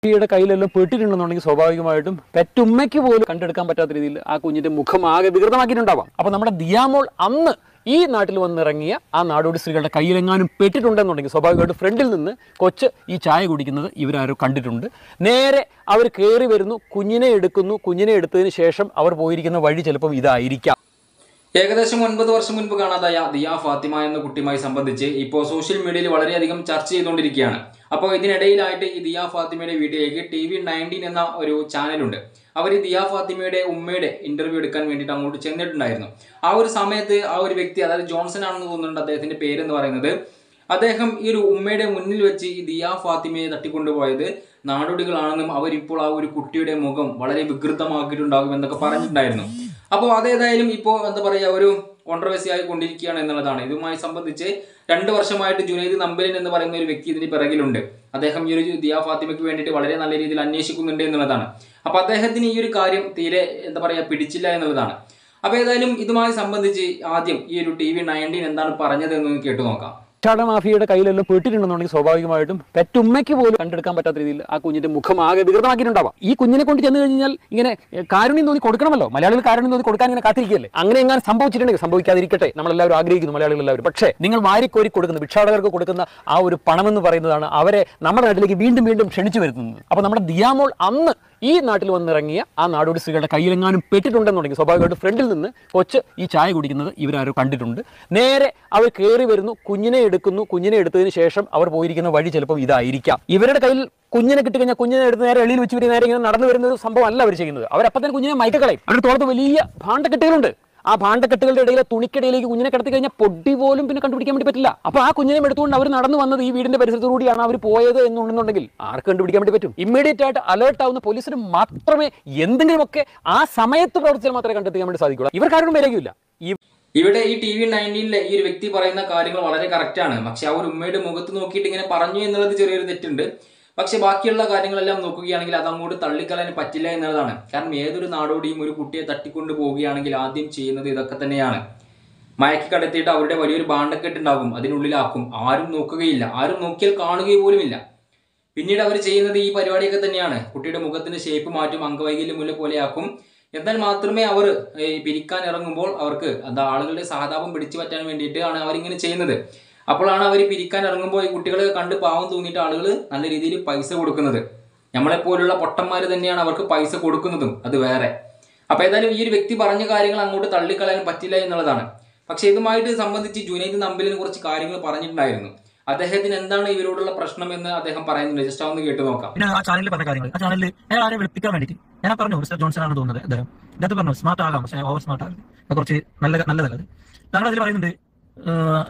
കുട്ടിയുടെ കയ്യിലെല്ലാം പെട്ടിട്ടുണ്ടെന്നുണ്ടെങ്കിൽ സ്വാഭാവികമായിട്ടും പെറ്റുമ്മയ്ക്ക് പോലും കണ്ടെടുക്കാൻ പറ്റാത്ത രീതിയിൽ ആ കുഞ്ഞിന്റെ മുഖം ആകെ വികൃതമാക്കിയിട്ടുണ്ടാവാം അപ്പൊ നമ്മുടെ ദിയാമോൾ അന്ന് ഈ നാട്ടിൽ വന്നിറങ്ങിയ ആ നാടോടി സ്ത്രീകളുടെ കയ്യിലെങ്ങാനും പെട്ടിട്ടുണ്ടെന്നുണ്ടെങ്കിൽ സ്വാഭാവികമായിട്ടും ഫ്രണ്ടിൽ നിന്ന് കൊച്ച് ഈ ചായ കുടിക്കുന്നത് ഇവരാരോ കണ്ടിട്ടുണ്ട് നേരെ അവർ കയറി വരുന്നു കുഞ്ഞിനെ എടുക്കുന്നു കുഞ്ഞിനെ എടുത്തതിന് ശേഷം അവർ പോയിരിക്കുന്ന വഴി ചിലപ്പം ഇതായിരിക്കാം ഏകദേശം ഒൻപത് വർഷം മുൻപ് കാണാതായ ദിയ ഫാത്തിമ എന്ന കുട്ടിയുമായി സംബന്ധിച്ച് ഇപ്പോൾ സോഷ്യൽ മീഡിയയിൽ വളരെയധികം ചർച്ച ചെയ്തുകൊണ്ടിരിക്കുകയാണ് അപ്പോൾ ഇതിനിടയിലായിട്ട് ഈ ദിയ ഫാത്തിമയുടെ വീട്ടിലേക്ക് ടി വി നയൻറ്റീൻ എന്ന ഒരു ചാനലുണ്ട് അവർ ഈ ദിയ ഫാത്തിമയുടെ ഉമ്മയുടെ ഇന്റർവ്യൂ എടുക്കാൻ വേണ്ടിയിട്ട് അങ്ങോട്ട് ചെന്നിട്ടുണ്ടായിരുന്നു ആ ഒരു സമയത്ത് ആ ഒരു വ്യക്തി അതായത് ജോൺസൺ ആണെന്ന് തോന്നുന്നുണ്ട് അദ്ദേഹത്തിന്റെ പേരെന്ന് പറയുന്നത് അദ്ദേഹം ഈ ഒരു ഉമ്മയുടെ മുന്നിൽ വെച്ച് ഈ ദിയ ഫാത്തിമയെ തട്ടിക്കൊണ്ടുപോയത് നാടോടികളാണെന്നും അവരിപ്പോൾ ആ ഒരു കുട്ടിയുടെ മുഖം വളരെ വികൃതമാക്കിയിട്ടുണ്ടാകും എന്നൊക്കെ പറഞ്ഞിട്ടുണ്ടായിരുന്നു അപ്പോൾ അതേതായാലും ഇപ്പോൾ എന്താ പറയുക ഒരു കോൺട്രവേഴ്സി ആയി കൊണ്ടിരിക്കുകയാണ് എന്നുള്ളതാണ് ഇതുമായി സംബന്ധിച്ച് രണ്ട് വർഷമായിട്ട് ജുനൈദ് നമ്പലിൻ എന്ന് പറയുന്ന ഒരു വ്യക്തി ഇതിന് പിറകിലുണ്ട് അദ്ദേഹം ഈ ഒരു ദിയ ഫാത്തിമയ്ക്ക് വേണ്ടിയിട്ട് വളരെ നല്ല രീതിയിൽ അന്വേഷിക്കുന്നുണ്ട് എന്നുള്ളതാണ് അപ്പോൾ അദ്ദേഹത്തിന് ഈ ഒരു കാര്യം തീരെ എന്താ പറയുക പിടിച്ചില്ല എന്നുള്ളതാണ് അപ്പോൾ ഏതായാലും ഇതുമായി സംബന്ധിച്ച് ആദ്യം ഈ ഒരു ടി വി നയൻറ്റീൻ എന്താണ് പറഞ്ഞത് എന്ന് കേട്ടു നോക്കാം ഭിക്ഷാട മാഫിയയുടെ കയ്യിലെല്ലാം പെട്ടിട്ടുണ്ടെന്നുണ്ടെങ്കിൽ സ്വാഭാവികമായിട്ടും പെറ്റുമ്മയ്ക്ക് പോലും കണ്ടെടുക്കാൻ പറ്റാത്ത രീതിയിൽ ആ കുഞ്ഞിന്റെ മുഖം ആകെ വികൃതമാക്കിയിട്ടുണ്ടാവാം ഈ കുഞ്ഞിനെ കൊണ്ട് ചെന്ന് കഴിഞ്ഞാൽ ഇങ്ങനെ എ, കാരുണ്യം തോന്നി കൊടുക്കണമല്ലോ മലയാളികൾ കാരുണ്യം തോന്നി കൊടുക്കാൻ ഇങ്ങനെ കാത്തിരിക്കുകയല്ലേ അങ്ങനെ എങ്ങനെ സംഭവിച്ചിട്ടുണ്ടെങ്കിൽ സംഭവിക്കാതിരിക്കട്ടെ നമ്മളെല്ലാവരും ആഗ്രഹിക്കുന്നു മലയാളികൾ എല്ലാവരും പക്ഷേ നിങ്ങൾ വാരിക്കോരി കൊടുക്കുന്ന ഭിക്ഷാടകർക്ക് കൊടുക്കുന്ന ആ ഒരു പണമെന്ന് പറയുന്നതാണ് അവരെ നമ്മുടെ നാട്ടിലേക്ക് വീണ്ടും വീണ്ടും ക്ഷണിച്ചു വരുത്തുന്നത് അപ്പോൾ നമ്മുടെ ദിയാമോൾ അന്ന് ഈ നാട്ടിൽ വന്നിറങ്ങിയ ആ നാടോടി സ്ത്രീകളുടെ കയ്യിലെങ്ങാനും പെട്ടിട്ടുണ്ടെന്നുണ്ടെങ്കിൽ സ്വാഭാവികമായിട്ടും ഫ്രണ്ടിൽ നിന്ന് കൊച്ച് ഈ ചായ കുടിക്കുന്നത് ഇവരാരോ കണ്ടിട്ടുണ്ട് നേരെ അവർ കയറി വരുന്നു കുഞ്ഞിനെ എടുക്കുന്നു കുഞ്ഞിനെ എടുത്തതിന് ശേഷം അവർ പോയിരിക്കുന്ന വഴി ചിലപ്പോൾ ഇതായിരിക്കാം ഇവരുടെ കയ്യിൽ കുഞ്ഞിനെ കിട്ടിക്കഴിഞ്ഞാൽ കുഞ്ഞിനെ എടുത്ത് നേരെ എളിയിൽ വെച്ച് ഇവർ നേരെ ഇങ്ങനെ നടന്നു വരുന്ന ഒരു സംഭവം അല്ല അവർ ചെയ്യുന്നത് അവരപ്പം തന്നെ കുഞ്ഞിനെ മയക്കക്കളയും അവരുടെ തോളത്ത് വലിയ ഭാണ്ഡക്കെട്ടുകളുണ്ട് ആ ഭാണ്ഡക്കെട്ടുകളുടെ ഇടയിലെ തുണിക്കിടയിലേക്ക് കുഞ്ഞിനെ കിടത്തി കഴിഞ്ഞാൽ പൊടി പോലും പിന്നെ കണ്ടുപിടിക്കാൻ വേണ്ടി പറ്റില്ല അപ്പൊ ആ കുഞ്ഞിനെ എടുത്തുകൊണ്ട് അവർ നടന്നു വന്നത് ഈ വീടിന്റെ പരിസരത്തുകൂടിയാണ് അവർ പോയത് എന്നുണ്ടെന്നുണ്ടെങ്കിൽ ആർക്ക് കണ്ടുപിടിക്കാൻ വേണ്ടി പറ്റും ഇമ്മീഡിയറ്റ് ആയിട്ട് അലേർട്ട് ആവുന്ന പോലീസിന് മാത്രമേ എന്തെങ്കിലുമൊക്കെ ആ സമയത്ത് പ്രവർത്തിച്ചാൽ മാത്രമേ കണ്ടെത്തിക്കാൻ വേണ്ടി സാധിക്കുള്ളൂ ഇവർക്കാരും വിലകില്ല ഈ ഇവിടെ ഈ ടി വി നയൻറ്റീനിലെ ഈ ഒരു വ്യക്തി പറയുന്ന കാര്യങ്ങൾ വളരെ correct ആണ് പക്ഷെ ആ ഒരു ഉമ്മയുടെ മുഖത്ത് നോക്കിയിട്ട് ഇങ്ങനെ പറഞ്ഞു എന്നുള്ളത് ചെറിയൊരു തെറ്റുണ്ട് പക്ഷെ ബാക്കിയുള്ള കാര്യങ്ങളെല്ലാം നോക്കുകയാണെങ്കിൽ അത് അങ്ങോട്ട് തള്ളിക്കളയാൻ പറ്റില്ല എന്നുള്ളതാണ് കാരണം ഏതൊരു നാടോടിയും ഒരു കുട്ടിയെ തട്ടിക്കൊണ്ട് പോവുകയാണെങ്കിൽ ആദ്യം ചെയ്യുന്നത് ഇതൊക്കെ തന്നെയാണ് മയക്കി കടത്തിയിട്ട് അവരുടെ വലിയൊരു ഭാണ്ഡക്കെട്ടുണ്ടാകും അതിനുള്ളിലാക്കും ആരും നോക്കുകയില്ല ആരും നോക്കിയാൽ കാണുകയും പോലുമില്ല പിന്നീട് അവർ ചെയ്യുന്നത് ഈ പരിപാടിയൊക്കെ തന്നെയാണ് കുട്ടിയുടെ മുഖത്തിന്റെ ഷേപ്പ് മാറ്റും അംഗവൈകല്യം മുല്ല പോലെയാക്കും എന്നാൽ മാത്രമേ അവർ ഈ പിരിക്കാൻ ഇറങ്ങുമ്പോൾ അവർക്ക് എന്താ ആളുകളുടെ സഹതാപം പിടിച്ചു പറ്റാൻ വേണ്ടിയിട്ടാണ് അവരിങ്ങനെ ചെയ്യുന്നത് അപ്പോഴാണ് അവർ പിരിക്കാൻ ഇറങ്ങുമ്പോൾ ഈ കുട്ടികളെ കണ്ട് പാവം തോന്നിയിട്ട് ആളുകൾ നല്ല രീതിയിൽ പൈസ കൊടുക്കുന്നത് നമ്മളെപ്പോലുള്ള പൊട്ടന്മാർ തന്നെയാണ് അവർക്ക് പൈസ കൊടുക്കുന്നതും അത് വേറെ അപ്പൊ ഏതായാലും ഈ ഒരു വ്യക്തി പറഞ്ഞ കാര്യങ്ങൾ അങ്ങോട്ട് തള്ളിക്കളയാൻ പറ്റില്ല എന്നുള്ളതാണ് പക്ഷെ ഇതുമായിട്ട് സംബന്ധിച്ച് ജുനൈദ് നമ്പലിന് കുറച്ച് കാര്യങ്ങൾ പറഞ്ഞിട്ടുണ്ടായിരുന്നു അദ്ദേഹത്തിന് എന്താണ് ഇവരോടുള്ള പ്രശ്നം എന്ന് അദ്ദേഹം പറയുന്നുണ്ട് ജസ്റ്റ് ഒന്ന് കേട്ട് നോക്കാം പിന്നെ ആ ചാനലിൽ പറഞ്ഞ കാര്യങ്ങൾ ആ ചാനലിൽ അയാൾ ആരെ വിളിപ്പിക്കാൻ വേണ്ടിയിട്ട് ഞാൻ പറഞ്ഞു മിസ്റ്റർ ജോൺസൺ ആണ് തോന്നുന്നത് അദ്ദേഹം ഇതിനകത്ത് പറഞ്ഞു സ്മാർട്ട് ആകാം പക്ഷേ ഓവർ സ്മാർട്ട് ആകരുത് അത് കുറച്ച് നല്ല നല്ലതല്ല അത് താങ്കൾ അതിൽ പറയുന്നുണ്ട് ഏഹ്,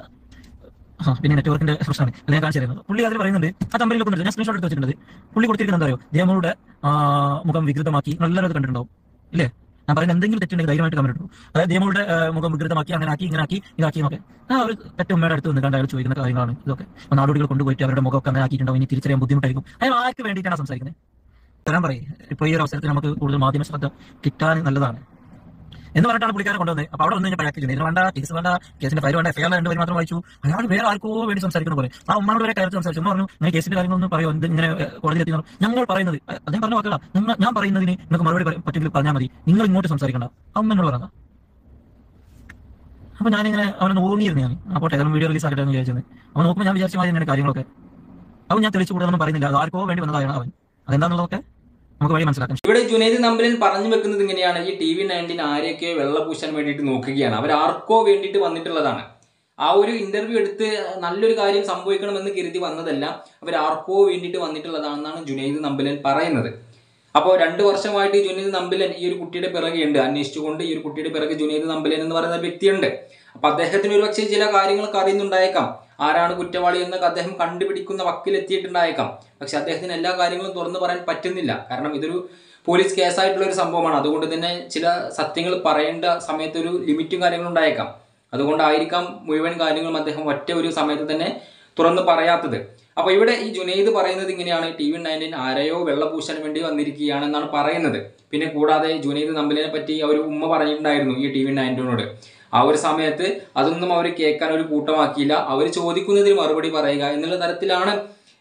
ആ, പിന്നെ നെറ്റ്വർക്കിന്റെ പ്രശ്നമാണ് അല്ലെ ഞാൻ കാണിച്ചു തരുന്നത് പുള്ളി അതിൽ പറയുന്നുണ്ട് ആ തമ്മിൽ വെക്കുന്നുണ്ട് ഞാൻ സ്ക്രീൻഷോട്ട് എടുത്ത് വെച്ചിട്ടുണ്ട് പുള്ളി കൊടുത്തിരിക്കുന്നത് എന്താ അറിയോ ജയമോളുടെ മുഖം വികൃതമാക്കി നല്ലൊരു അത് കണ്ടിട്ടുണ്ടാവും ഇല്ലേ ഞാൻ പറയുന്നത് എന്തെങ്കിലും തെറ്റുണ്ടെങ്കിൽ ധൈര്യമായിട്ട് കമന്റ് ഇട്ടു അതായത് ജയമോളുടെ മുഖം വികൃതമാക്കി അങ്ങനെ ആക്കി ഇങ്ങനെ ആക്കി ഇതാക്കി എന്നൊക്കെ ആ ഒരു പെറ്റ ഉമ്മയുടെ അടുത്ത് നിന്നുകൊണ്ട് അയാൾ ചോദിക്കുന്ന കാര്യങ്ങളാണ് ഇതൊക്കെ അപ്പോൾ നാടോടികൾ കൊണ്ടുപോയിട്ട് അവരുടെ മുഖമൊക്കെ അങ്ങനെ ആക്കിയിട്ടുണ്ടാവും ഇനി തിരിച്ചറിയാൻ ബുദ്ധിമുട്ടായിരിക്കും അയാൾ ആർക്ക് വേണ്ടിയിട്ടാണ് സംസാരിക്കുന്നത് തരാൻ പറയും ഇപ്പൊ ഈ ഒരു അവസരത്തിൽ നമുക്ക് കൂടുതൽ മാധ്യമ ശ്രദ്ധ കിട്ടാൻ നല്ലതാണ് എന്ന് പറഞ്ഞിട്ടാണ് പുള്ളിക്കാരെ കൊണ്ടുവന്നത് അപ്പൊ അവിടെ വന്ന് ഞാൻ പഴയാക്കില്ല ഇതിന് വേണ്ട കേസ് വേണ്ട കേസിന്റെ ഫയൽ വേണ്ട എഫ്ഐആർ രണ്ട് പേര് മാത്രം വായിച്ചു അയാൾ വേറെ ആർക്കോ വേണ്ടി സംസാരിക്കുന്ന പോലെ ആ ഉമ്മാനോട് വരെ കയറി സംസാരിച്ചു ഉമ്മ പറഞ്ഞു നിങ്ങൾ കേസിന്റെ കാര്യങ്ങളൊന്നും പറയോ എന്ത് ഇങ്ങനെ കോടതി എത്തി ഞങ്ങൾ പറയുന്നത് അഹ് അദ്ദേഹം പറഞ്ഞ വാക്കുകളാ നിങ്ങൾ ഞാൻ പറയുന്നതിന് നിങ്ങൾക്ക് മറുപടി പറ- പറ്റെങ്കിൽ പറഞ്ഞാൽ മതി നിങ്ങൾ ഇങ്ങോട്ട് സംസാരിക്കണ്ട ആ ഉമ്മ എന്നോട് പറഞ്ഞ അപ്പൊ ഞാനിങ്ങനെ അവനെ ഓങ്ങിയിരുന്നു ഞാൻ അപ്പോൾ ഏതായാലും വീഡിയോ റിലീസ് ആക്കട്ടെ എന്ന് വിചാരിച്ചത് അവൻ നോക്കുമ്പോൾ ഞാൻ വിചാരിച്ച മാതിരി തന്നെയാണ് കാര്യങ്ങളൊക്കെ അവൻ ഞാൻ തെളിച്ചു കൂടുതലൊന്നും പറയുന്നില്ല അത് ആർക്കോ വേണ്ടി വന്നതാണ് അവൻ അതെന്താണെന്നുള്ളതൊക്കെ നമുക്ക് വഴി മനസ്സിലാക്കാം ഇവിടെ ജുനൈദ് നമ്പലിൻ പറഞ്ഞു വെക്കുന്നത് ഇങ്ങനെയാണ് ഈ ടി വി നയൻറ്റീൻ ആരെയൊക്കെ വെള്ള പൂശാൻ വേണ്ടിയിട്ട് നോക്കുകയാണ് അവർ ആർക്കോ വേണ്ടിയിട്ട് വന്നിട്ടുള്ളതാണ് ആ ഒരു ഇന്റർവ്യൂ എടുത്ത് നല്ലൊരു കാര്യം സംഭവിക്കണമെന്ന് കരുതി വന്നതല്ല അവർ ആർക്കോ വേണ്ടിയിട്ട് വന്നിട്ടുള്ളതാണെന്നാണ് ജുനൈദ് നമ്പലൻ പറയുന്നത് അപ്പോൾ രണ്ട് വർഷമായിട്ട് ഈ ജുനൈദ് നമ്പലൻ ഈ ഒരു കുട്ടിയുടെ പിറകെയുണ്ട് അന്വേഷിച്ചുകൊണ്ട് ഈ ഒരു കുട്ടിയുടെ പിറകെ ജുനൈദ് നമ്പലൻ എന്ന് പറയുന്ന ഒരു വ്യക്തിയുണ്ട് അപ്പൊ അദ്ദേഹത്തിന് ഒരു പക്ഷേ ചില കാര്യങ്ങളൊക്കെ അറിയുന്നുണ്ടായേക്കാം ആരാണ് കുറ്റവാളി എന്നൊക്കെ അദ്ദേഹം കണ്ടുപിടിക്കുന്ന വക്കിലെത്തിയിട്ടുണ്ടായേക്കാം പക്ഷെ അദ്ദേഹത്തിന് എല്ലാ കാര്യങ്ങളും തുറന്നു പറയാൻ പറ്റുന്നില്ല കാരണം ഇതൊരു പോലീസ് കേസായിട്ടുള്ള ഒരു സംഭവമാണ് അതുകൊണ്ട് തന്നെ ചില സത്യങ്ങൾ പറയേണ്ട സമയത്ത് ഒരു ലിമിറ്റും കാര്യങ്ങളും ഉണ്ടായേക്കാം അതുകൊണ്ടായിരിക്കാം മുഴുവൻ കാര്യങ്ങളും അദ്ദേഹം ഒറ്റ ഒരു സമയത്ത് തന്നെ തുറന്ന് പറയാത്തത് അപ്പൊ ഇവിടെ ഈ ജുനൈദ് പറയുന്നത് ഇങ്ങനെയാണ് ടി വി നയൻറ്റീൻ ആരെയോ വെള്ളപൂശാൻ വേണ്ടി വന്നിരിക്കുകയാണെന്നാണ് പറയുന്നത് പിന്നെ കൂടാതെ ജുനൈദ് നമ്പലിനെ പറ്റി ആ ഒരു ഉമ്മ പറഞ്ഞിട്ടുണ്ടായിരുന്നു ഈ ടി വി നയൻറ്റീനോട് ആ ഒരു സമയത്ത് അതൊന്നും അവർ കേൾക്കാൻ ഒരു കൂട്ടമാക്കിയില്ല അവർ ചോദിക്കുന്നതിന് മറുപടി പറയുക എന്നുള്ള തരത്തിലാണ്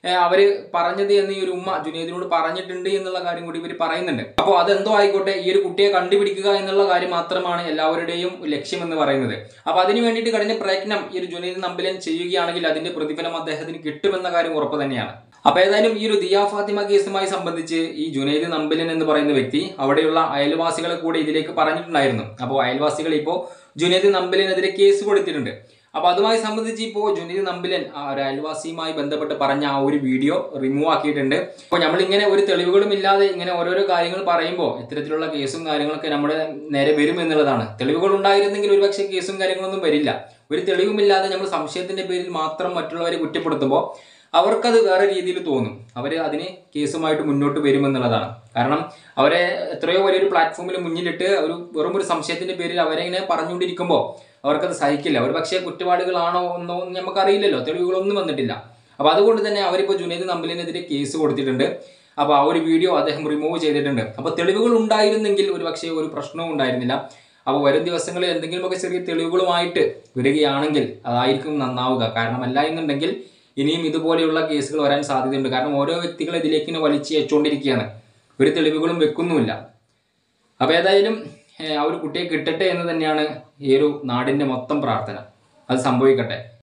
ഏഹ് അവര് പറഞ്ഞത് എന്ന് ഈ ഒരു ഉമ്മ ജുനൈദിനോട് പറഞ്ഞിട്ടുണ്ട് എന്നുള്ള കാര്യം കൂടി ഇവർ പറയുന്നുണ്ട് അപ്പോൾ അതെന്തോ ആയിക്കോട്ടെ ഈ ഒരു കുട്ടിയെ കണ്ടുപിടിക്കുക എന്നുള്ള കാര്യം മാത്രമാണ് എല്ലാവരുടെയും ലക്ഷ്യം എന്ന് പറയുന്നത് അപ്പോൾ അതിന് വേണ്ടിയിട്ട് കഠിന പ്രയത്നം ഈ ഒരു ജുനൈദ് നമ്പിലൻ ചെയ്യുകയാണെങ്കിൽ അതിന്റെ പ്രതിഫലം അദ്ദേഹത്തിന് കിട്ടുമെന്ന കാര്യം ഉറപ്പ് തന്നെയാണ് അപ്പൊ ഏതായാലും ഈ ഒരു ദിയ ഫാത്തിമ കേസുമായി സംബന്ധിച്ച് ഈ ജുനൈദ് നമ്പിലൻ എന്ന് പറയുന്ന വ്യക്തി അവിടെയുള്ള അയൽവാസികളെ കൂടെ ഇതിലേക്ക് പറഞ്ഞിട്ടുണ്ടായിരുന്നു അപ്പോൾ അയൽവാസികൾ ഇപ്പോൾ ജുനൈദ് നമ്പിലിനെതിരെ കേസ് കൊടുത്തിട്ടുണ്ട് അപ്പൊ അതുമായി സംബന്ധിച്ച് ഇപ്പോൾ ജുനൈദ് നമ്പിലൻ ആ ഒരു അയൽവാസിയുമായി ബന്ധപ്പെട്ട് പറഞ്ഞ ആ ഒരു വീഡിയോ റിമൂവ് ആക്കിയിട്ടുണ്ട് അപ്പോൾ നമ്മൾ ഇങ്ങനെ ഒരു തെളിവുകളും ഇല്ലാതെ ഇങ്ങനെ ഓരോരോ കാര്യങ്ങൾ പറയുമ്പോൾ ഇത്തരത്തിലുള്ള കേസും കാര്യങ്ങളൊക്കെ നമ്മുടെ നേരെ വരും എന്നുള്ളതാണ് തെളിവുകൾ ഉണ്ടായിരുന്നെങ്കിൽ ഒരുപക്ഷെ കേസും കാര്യങ്ങളൊന്നും വരില്ല ഒരു തെളിവുമില്ലാതെ നമ്മൾ സംശയത്തിന്റെ പേരിൽ മാത്രം മറ്റുള്ളവരെ കുറ്റപ്പെടുത്തുമ്പോൾ അവർക്കത് വേറെ രീതിയിൽ തോന്നും അവർ അതിന് കേസുമായിട്ട് മുന്നോട്ട് വരുമെന്നുള്ളതാണ് കാരണം അവരെ എത്രയോ വലിയൊരു പ്ലാറ്റ്ഫോമിൽ മുന്നിലിട്ട് ഒരു വെറും ഒരു സംശയത്തിന്റെ പേരിൽ അവരെ ഇങ്ങനെ പറഞ്ഞുകൊണ്ടിരിക്കുമ്പോൾ അവർക്കത് സഹിക്കില്ല ഒരു പക്ഷേ കുറ്റവാളികളാണോ എന്നോ ഒന്നും നമുക്കറിയില്ലല്ലോ തെളിവുകളൊന്നും വന്നിട്ടില്ല അപ്പോൾ അതുകൊണ്ട് തന്നെ അവരിപ്പോൾ ജുനൈദ് നമ്പലിനെതിരെ കേസ് കൊടുത്തിട്ടുണ്ട് അപ്പോൾ ആ ഒരു വീഡിയോ അദ്ദേഹം റിമൂവ് ചെയ്തിട്ടുണ്ട് അപ്പോൾ തെളിവുകൾ ഉണ്ടായിരുന്നെങ്കിൽ ഒരു പക്ഷേ ഒരു പ്രശ്നവും ഉണ്ടായിരുന്നില്ല അപ്പോൾ വരും ദിവസങ്ങളിൽ എന്തെങ്കിലുമൊക്കെ ചെറിയ തെളിവുകളുമായിട്ട് വരികയാണെങ്കിൽ അതായിരിക്കും നന്നാവുക കാരണം അല്ല എന്നുണ്ടെങ്കിൽ ഇനിയും ഇതുപോലെയുള്ള കേസുകൾ വരാൻ സാധ്യതയുണ്ട് കാരണം ഓരോ വ്യക്തികളെ ഇതിലേക്ക് ഇങ്ങനെ വലിച്ചു വെച്ചുകൊണ്ടിരിക്കുകയാണ് ഒരു തെളിവുകളും വെക്കുന്നുമില്ല അപ്പോൾ ഏതായാലും ഏഹ്, ആ ഒരു കുട്ടിയെ കിട്ടട്ടെ എന്ന് തന്നെയാണ് ഈ ഒരു നാടിൻ്റെ മൊത്തം പ്രാർത്ഥന അത് സംഭവിക്കട്ടെ